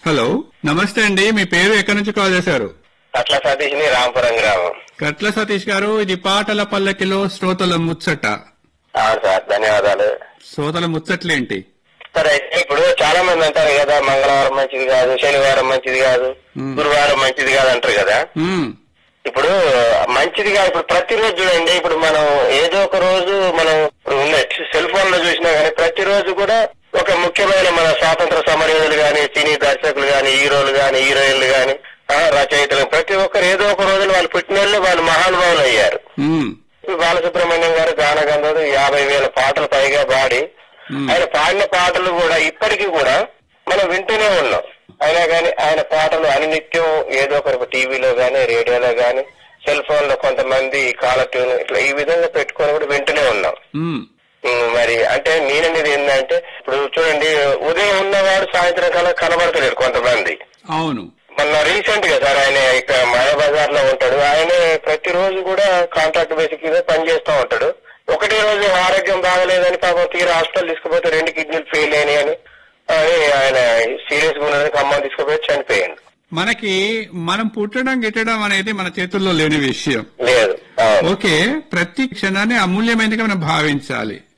Hello నమస్తే అండి మీ పేరు ఎక్కడి నుంచి కాల్ చేశారు అట్లా సతీష్ ని రాంపురం గ్రామం కట్ల సతీష్ గారు ఇది పాటల పల్లకిలో శ్రోతల ముచ్చట అవును సార్ ధన్యవాదాలు శ్రోతల ముచ్చట్లేంటి సార్ అయితే ఇప్పుడు చాలా మంది అంటారు కదా మంగళవారం మంచిది కాదు శనివారం మంచిది కాదు మ్మ్. గురువారం మంచిది కాదు అంటారు కదా మ్మ్. ఇప్పుడు మంచిదిగా ఇప్పుడు ప్రతిరోజు చూడండి ఇప్పుడు మనం ఏదో ఒక రోజు మనం ఇప్పుడు ఉన్న సెల్ ఫోన్ లో చూసినా గానీ ప్రతిరోజు కూడా ఒక ముఖ్యమైన మన స్వాతంత్ర సమరయోధులు గాని సినీ దర్శకులు గాని హీరోలు గాని హీరోయిన్లు గాని ఆ, రచయితలు ప్రతి ఒక్కరు ఏదో ఒక రోజున వాళ్ళు పుట్టినోళ్ళు వాళ్ళు మహానుభావులు అయ్యారు మ్మ్. ఇప్పుడు బాలసుబ్రహ్మణ్యం గారు గానగంధర్వుడు యాభై వేల పాటలు పైగా పాడి మ్మ్. ఆయన పాడిన పాటలు కూడా ఇప్పటికీ కూడా మనం వింటూనే ఉన్నాం అయినా కానీ ఆయన పాటలు అనునిత్యం ఏదో ఒక టీవీలో గానీ రేడియోలో గానీ సెల్ ఫోన్ లో కొంతమంది కాలర్ ట్యూన్ ఇట్లా ఈ విధంగా పెట్టుకొని కూడా వింటూనే ఉన్నాం మ్మ్. ఉమ్, మరి అంటే నేననేది ఏంటంటే ఇప్పుడు చూడండి ఉదయం ఉన్నవాడు సాయంత్రం కల్లా కనబడతలేరు కొంతమంది అవును మొన్న రీసెంట్ గా సార్ ఆయన ఇక్కడ మాయాబజార్ లో ఉంటాడు ఆయన ప్రతిరోజు కూడా కాంట్రాక్ట్ బేసిక్ మీద పనిచేస్తూ ఉంటాడు ఒకటే రోజు ఆరోగ్యం బాగలేదని పాపం తీరా హాస్పిటల్ తీసుకుపోతే రెండు కిడ్నీలు ఫెయిల్ అయినాయి అని అని ఆయన సీరియస్ గా ఉన్నదని ఖమ్మం తీసుకుపోయి చనిపోయాడు మనకి మనం పుట్టడం గిట్టడం అనేది మన చేతుల్లో లేని విషయం లేదు అవును ఓకే ప్రతి క్షణాన్ని అమూల్యమైనదిగా మనం భావించాలి